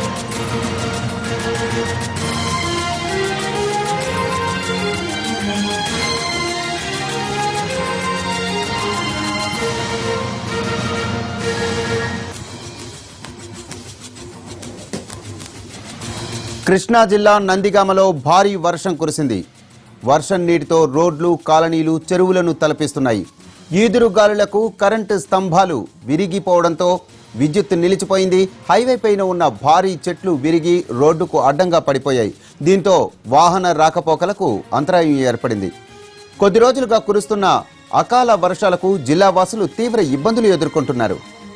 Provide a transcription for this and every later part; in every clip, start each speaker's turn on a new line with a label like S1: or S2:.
S1: కృష్ణా జిల్లా నందిగామలో భారీ వర్షం కురిసింది వర్షం నీటితో రోడ్లు కాలనీలు చెరువులను తలపిస్తున్నాయి ఈదురు గాలులకు కరెంటు స్తంభాలు విరిగిపోవడంతో విద్యుత్ నిలిచిపోయింది హైవే పైన ఉన్న భారీ చెట్లు విరిగి రోడ్డుకు అడ్డంగా పడిపోయాయి దీంతో వాహన రాకపోకలకు అంతరాయం ఏర్పడింది కొద్ది రోజులుగా కురుస్తున్న అకాల వర్షాలకు జిల్లా వాసులు తీవ్ర ఇబ్బందులు ఎదుర్కొంటున్నారు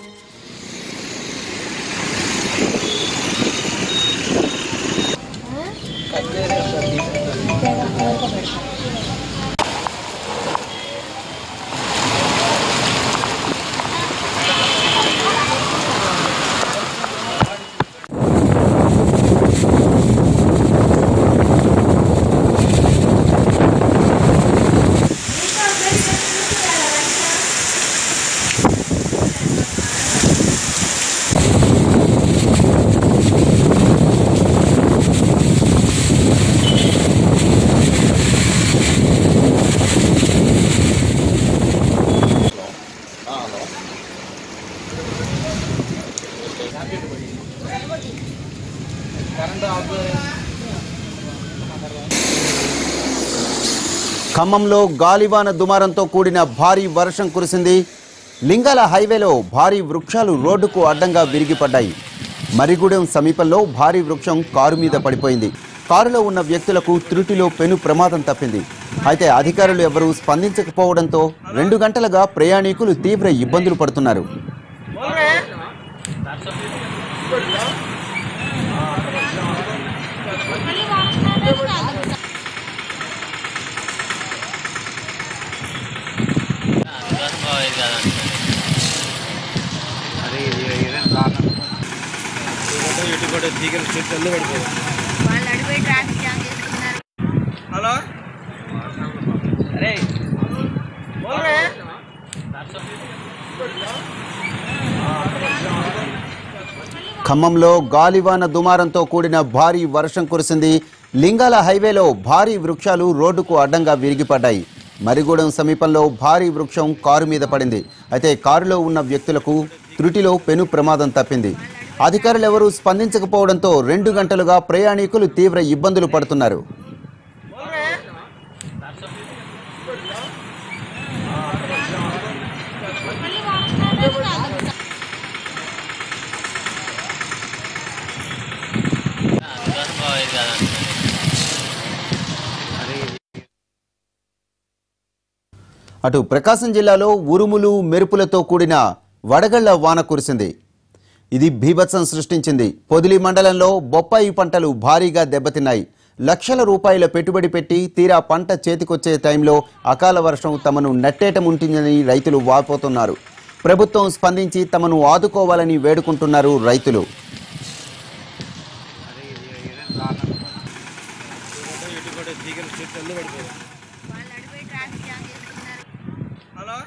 S1: ఖమ్మంలో గాలివాన దుమారంతో కూడిన భారీ వర్షం కురిసింది లింగాల హైవేలో భారీ వృక్షాలు రోడ్డుకు అడ్డంగా విరిగిపడ్డాయి మరిగూడెం సమీపంలో భారీ వృక్షం కారు మీద పడిపోయింది కారులో ఉన్న వ్యక్తులకు త్రుటిలో పెను ప్రమాదం తప్పింది అయితే అధికారులు ఎవరూ స్పందించకపోవడంతో రెండు గంటలుగా ప్రయాణికులు తీవ్ర ఇబ్బందులు పడుతున్నారు
S2: వాళ్ళు అడిపోయి ట్రాఫిక్ జామ్ చేసుకున్నారు
S1: ఖమ్మంలో గాలివాన దుమారంతో కూడిన భారీ వర్షం కురిసింది లింగాల హైవేలో భారీ వృక్షాలు రోడ్డుకు అడ్డంగా విరిగిపడ్డాయి మరిగూడెం సమీపంలో భారీ వృక్షం కారు మీద పడింది అయితే కారులో ఉన్న వ్యక్తులకు త్రుటిలో పెను ప్రమాదం తప్పింది అధికారులు ఎవరూ స్పందించకపోవడంతో రెండు గంటలుగా ప్రయాణికులు తీవ్ర ఇబ్బందులు పడుతున్నారు అటు ప్రకాశం జిల్లాలో ఉరుములు మెరుపులతో కూడిన వడగళ్ల వాన కురిసింది ఇది బీభత్సం సృష్టించింది పొదిలి మండలంలో బొప్పాయి పంటలు భారీగా దెబ్బతిన్నాయి లక్షల రూపాయల పెట్టుబడి పెట్టి తీరా పంట చేతికొచ్చే టైంలో అకాల వర్షం తమను నట్టేట ముంటిందని రైతులు వాపోతున్నారు ప్రభుత్వం స్పందించి తమను ఆదుకోవాలని వేడుకుంటున్నారు రైతులు
S2: వాళ్ళు అడిపోయి ట్రాఫిక్ జామ్ చేసుకున్నారు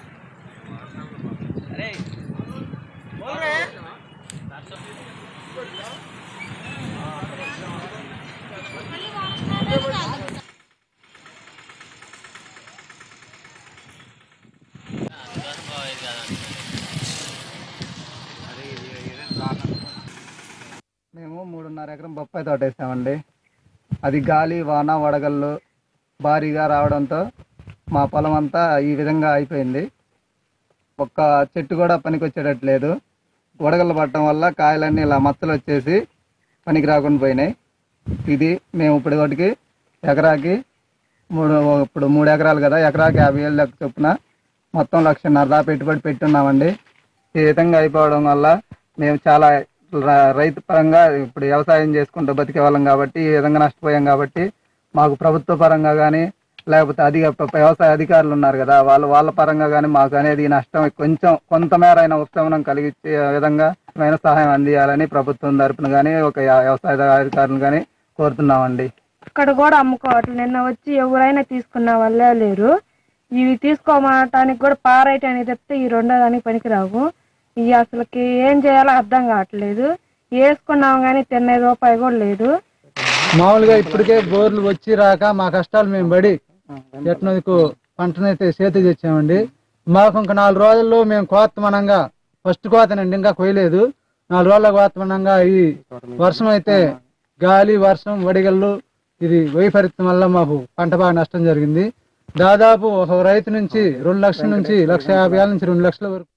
S3: మేము మూడున్నర ఎకరం బొప్పాయి తోట వేసామండి అది గాలి వాన వడగళ్ళు భారీగా రావడంతో మా పొలం అంతా ఈ విధంగా అయిపోయింది ఒక్క చెట్టు కూడా పనికొచ్చేటట్లేదు వడగళ్ళు పడటం వల్ల కాయలన్నీ ఇలా మచ్చలు వచ్చేసి పనికి రాకుండా పోయినాయి ఇది మేము ఇప్పుడు ఒకటికి ఎకరాకి మూడు ఇప్పుడు మూడు ఎకరాలు కదా ఎకరాకి యాభై ఏళ్ళు లెక్క చొప్పున మొత్తం లక్షన్నర దా పెట్టుబడి పెట్టున్నామండి ఈ విధంగా అయిపోవడం వల్ల మేము చాలా ర- రైతు పరంగా ఇప్పుడు వ్యవసాయం చేసుకుంటూ బతికే వాళ్ళం కాబట్టి ఈ విధంగా నష్టపోయాం కాబట్టి మాకు ప్రభుత్వ పరంగా కానీ లేకపోతే అధిక ప- వ్యవసాయ అధికారులు ఉన్నారు కదా వాళ్ళు వాళ్ళ పరంగా కానీ మాకు అనేది ఈ నష్టం కొంచెం కొంతమేర అయిన ఉపశమనం కలిగించే విధంగా మైన సహాయం అందియాలని ప్రభుత్వం తరపున కానీ ఒక వ్యవసాయ అధికారులు కానీ కోరుతున్నామండి
S4: ఇక్కడ కూడా అమ్ముకోవట్లేదు నిన్న వచ్చి ఎవరైనా తీసుకున్న వాళ్ళే లేరు ఇవి తీసుకోమనటానికి కూడా పారైట్ అని చెప్తే ఈ రెండో దానికి పనికిరావు ఇవి అసలుకి ఏం చేయాలో అర్థం కావట్లేదు వేసుకున్నాం కానీ తినే రూపాయి కూడా లేదు
S5: మామూలుగా ఇప్పటికే బోర్లు వచ్చి రాక మా కష్టాలు మేము పడి ఎట్నదికు పంటనైతే చేతి తెచ్చామండి మాకు ఇంకా నాలుగు రోజుల్లో మేము కోతమనంగా ఫస్ట్ కోతనండి ఇంకా కొయ్యలేదు నాలుగు రోజుల కోతమనంగా ఈ వర్షం అయితే గాలి వర్షం వడిగళ్ళు ఇది వైపరీత్యం వల్ల మాకు పంట బాగా నష్టం జరిగింది దాదాపు ఒక రైతు నుంచి రెండు లక్షల నుంచి లక్ష యాభై వేల నుంచి రెండు లక్షల వరకు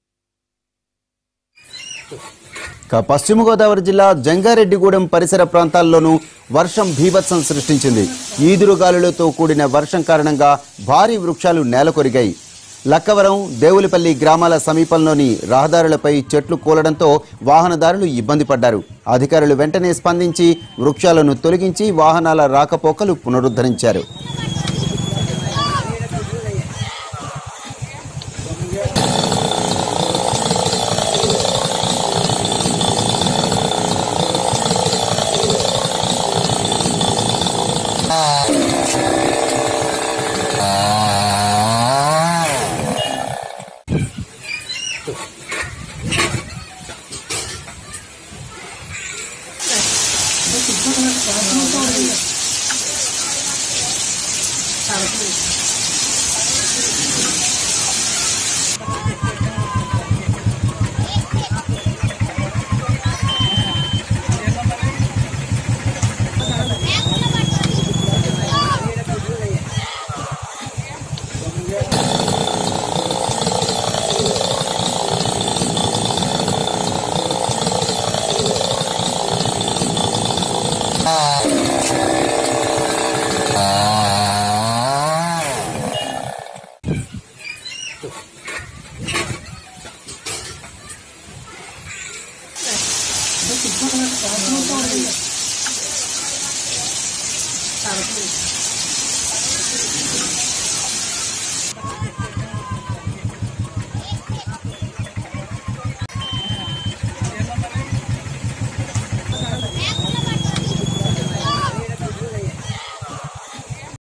S1: ఇక పశ్చిమ గోదావరి జిల్లా జంగారెడ్డిగూడెం పరిసర ప్రాంతాల్లోనూ వర్షం భీభత్సం సృష్టించింది ఈదురుగాలులతో కూడిన వర్షం కారణంగా భారీ వృక్షాలు నేలకొరిగాయి లక్కవరం దేవులపల్లి గ్రామాల సమీపంలోని రహదారులపై చెట్లు కూలడంతో వాహనదారులు ఇబ్బంది పడ్డారు అధికారులు వెంటనే స్పందించి వృక్షాలను తొలగించి వాహనాల రాకపోకలు పునరుద్ధరించారు